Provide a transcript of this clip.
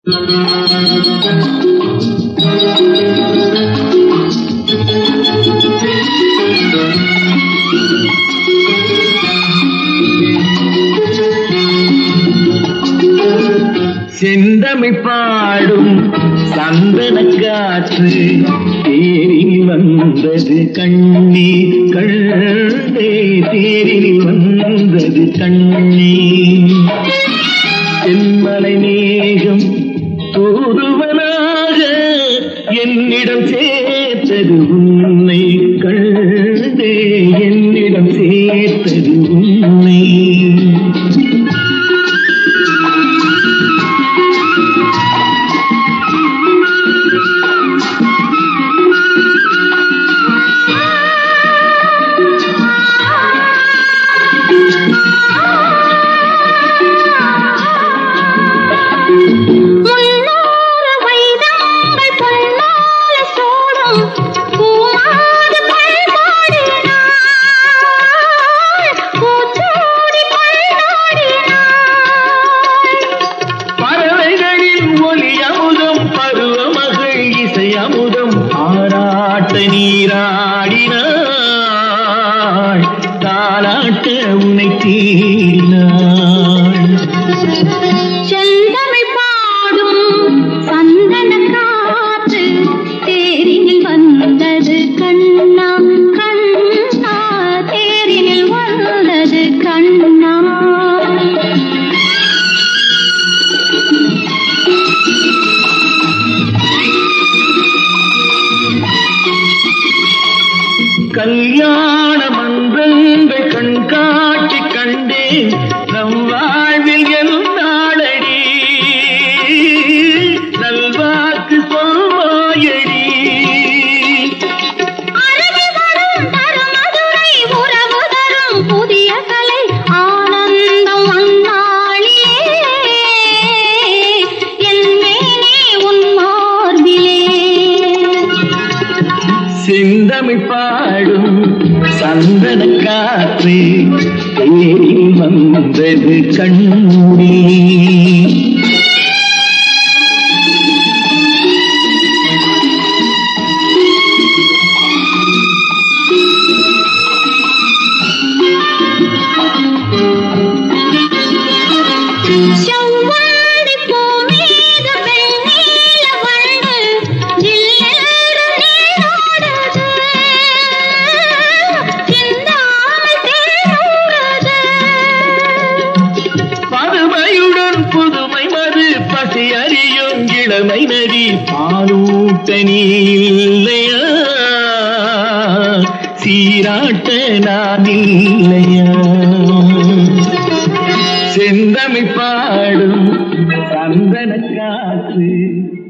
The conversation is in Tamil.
செந்தமிழ் பாடும் சந்தன காற்று தேரில் வந்தது கண்ணே கண்ணே தேரில் வந்தது கண்ணே தென்மலை மேகம் தூதுவனாக என்னிடம் சேர்த்தது உன்னை கண்டே என்னிடம் சேர்த்தது உன்னை முன்னூறு வைதங்கள் பொன்னால சூடும் பூமாது பல்பாடினாள் பூச்சூடி பல்பாடினாள் பறவைகளின் ஒலி அமுதம் பருவமகள் இசை அமுதம் ஆராட்ட நீராடினாள் தாலாட்ட உனை தீரினாள் செந்தமிழ் பாடும் சந்தன காற்று தேரினில் வந்தது கண்ணா கண்ணா தேரினில் வந்தது கண்ணா கல்யாண மன்றங்கள் கண்காட்சி கண்டேன் நம் வாழ்வில் என்னாடடி நல்வாக்கு சொல்வாயடி அருகி வரும் தருமதுரை உறவு தரும் புதிய கலை ஆனந்தம் அந்நாளிலே என் மேனே உன் மார்பிலே செந்தமிழ் பாடும் சந்தன காற்று தேரில் வந்தது கண்ணூரி செவ்வாழை பூ மீது வெண்ணில வண்டு ஜில்லென்று நீராடுது. சிந்தாமல் தேனூறுது. பதுமையுடன் புதுமை மது பசி அறியும் இளமை நதி பாலூட்ட நீ இல்லையா சீராட்ட நான் இல்லையா செந்தமிழ் பாடும் சந்தன காற்று